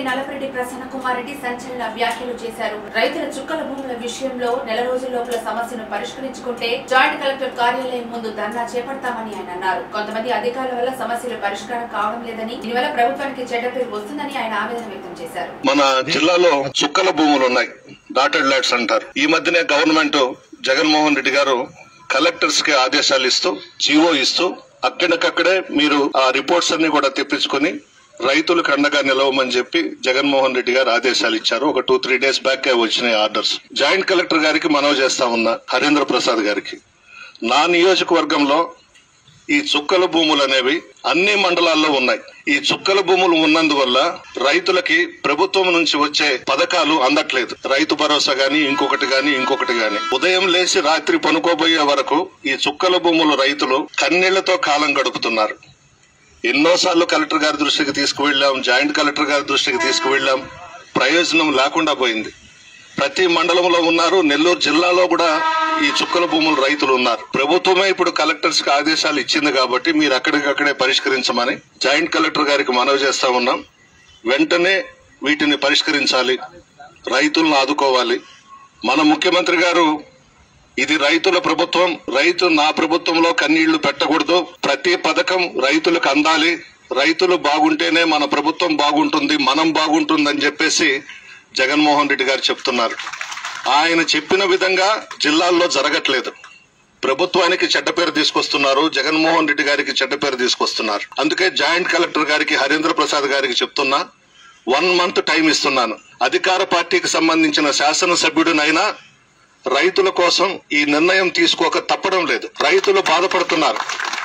నలపరెడ్డి ప్రసన్న కుమార్ రెడ్డి సంచలన వ్యాఖ్యలు చేశారు రైతుల చుక్కల భూముల విషయంలో నెల రోజుల లోపల సమస్యను పరిష్కరించుకుంటే జాయింట్ కలెక్టర్ కార్యాలయం ముందు ధర్నా చేపడతామని ఆయన అన్నారు కొంతమంది అధికారుల వల్ల సమస్యలు పరిష్కారం కావడం లేదని దీనివల్ల ప్రభుత్వానికి చెడ్డ పేరు వస్తుందని ఆయన ఆవేదన వ్యక్తం చేశారు మన జిల్లాలో చుక్కల భూములు ఉన్నాయి డాటెడ్ ల్యాడ్స్ అంటారు ఈ మధ్యనే గవర్నమెంట్ జగన్మోహన్ రెడ్డి గారు కలెక్టర్స్ కి ఆదేశాలు ఇస్తూ జీవో ఇస్తూ అక్కడికక్కడే మీరు ఆ రిపోర్ట్స్ అన్ని కూడా తెప్పించుకొని రైతులకు అండగా నిలవమని చెప్పి జగన్మోహన్ రెడ్డి గారు ఆదేశాలు ఇచ్చారు ఒక టూ త్రీ డేస్ బ్యాక్ వచ్చినాయి ఆర్డర్స్ జాయింట్ కలెక్టర్ గారికి మనవి చేస్తా ఉన్నా హరీంద్ర ప్రసాద్ గారికి నా నియోజకవర్గంలో ఈ చుక్కల భూములు అనేవి అన్ని మండలాల్లో ఉన్నాయి ఈ చుక్కల భూములు ఉన్నందువల్ల రైతులకి ప్రభుత్వం నుంచి వచ్చే పథకాలు అందట్లేదు రైతు భరోసా గాని ఇంకొకటి గాని ఇంకొకటి గాని ఉదయం లేచి రాత్రి పనుకోబోయే వరకు ఈ చుక్కల భూములు రైతులు కన్నీళ్లతో కాలం గడుపుతున్నారు ఎన్నోసార్లు కలెక్టర్ గారి దృష్టికి తీసుకువెళ్ళాం జాయింట్ కలెక్టర్ గారి దృష్టికి తీసుకువెళ్ళాం ప్రయోజనం లేకుండా పోయింది ప్రతి మండలంలో ఉన్నారు నెల్లూరు జిల్లాలో కూడా ఈ చుక్కల భూముల రైతులు ఉన్నారు ప్రభుత్వమే ఇప్పుడు కలెక్టర్స్ కి ఆదేశాలు ఇచ్చింది కాబట్టి మీరు అక్కడికక్కడే పరిష్కరించమని జాయింట్ కలెక్టర్ గారికి మనవి చేస్తా ఉన్నాం వెంటనే వీటిని పరిష్కరించాలి రైతులను ఆదుకోవాలి మన ముఖ్యమంత్రి గారు ఇది రైతుల ప్రభుత్వం రైతు నా ప్రభుత్వంలో కన్నీళ్లు పెట్టకూడదు ప్రతి పథకం రైతులకు అందాలి రైతులు బాగుంటేనే మన ప్రభుత్వం బాగుంటుంది మనం బాగుంటుందని చెప్పేసి జగన్మోహన్ రెడ్డి గారు చెప్తున్నారు ఆయన చెప్పిన విధంగా జిల్లాల్లో జరగట్లేదు ప్రభుత్వానికి చెడ్డ పేరు తీసుకొస్తున్నారు జగన్మోహన్ రెడ్డి గారికి చెడ్డ పేరు తీసుకొస్తున్నారు అందుకే జాయింట్ కలెక్టర్ గారికి హరీంద్ర ప్రసాద్ గారికి చెప్తున్నా వన్ మంత్ టైం ఇస్తున్నాను అధికార పార్టీకి సంబంధించిన శాసనసభ్యుడినైనా రైతుల కోసం ఈ నిర్ణయం తీసుకోక తప్పడం లేదు రైతులు బాధపడుతున్నారు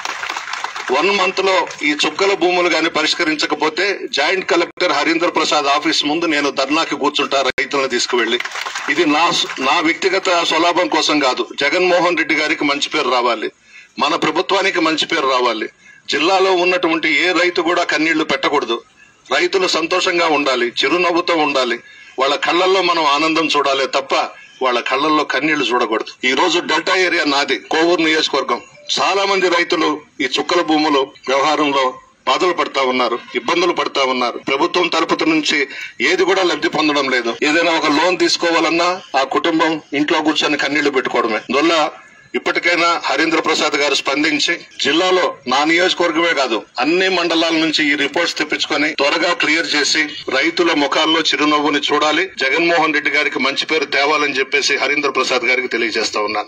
వన్ మంత్ లో ఈ చుక్కల భూములు గాని పరిష్కరించకపోతే joint collector Harindra Prasad office ముందు నేను ధర్నాకి కూర్చుంటా రైతులను తీసుకువెళ్లి ఇది నా నా వ్యక్తిగత స్వలాభం కోసం కాదు జగన్మోహన్ రెడ్డి గారికి మంచి పేరు రావాలి మన ప్రభుత్వానికి మంచి పేరు రావాలి జిల్లాలో ఉన్నటువంటి ఏ రైతు కూడా కన్నీళ్లు పెట్టకూడదు రైతులు సంతోషంగా ఉండాలి చిరునవ్వుతో ఉండాలి వాళ్ళ కళ్ళల్లో మనం ఆనందం చూడాలి తప్ప వాళ్ళ కళ్ళల్లో కన్నీళ్లు చూడకూడదు ఈ రోజు డెల్టా ఏరియా నాది కోవూరు నియోజకవర్గం చాలా మంది రైతులు ఈ చుక్కల భూములు వ్యవహారంలో బాధలు పడతా ఉన్నారు ఇబ్బందులు పడతా ఉన్నారు ప్రభుత్వం తరపు నుంచి ఏది కూడా లబ్ధి పొందడం లేదు ఏదైనా ఒక లోన్ తీసుకోవాలన్నా ఆ కుటుంబం ఇంట్లో కూర్చొని కన్నీళ్లు పెట్టుకోవడమే అందువల్ల ఇప్పటికైనా హరీంద్ర ప్రసాద్ గారు స్పందించి జిల్లాలో నా నియోజకవర్గమే కాదు అన్ని మండలాల నుంచి ఈ రిపోర్ట్స్ తెప్పించుకొని త్వరగా క్లియర్ చేసి రైతుల ముఖాల్లో చిరునవ్వుని చూడాలి జగన్మోహన్ రెడ్డి గారికి మంచి పేరు తేవాలని చెప్పేసి హరీంద్ర ప్రసాద్ గారికి తెలియజేస్తా ఉన్నాను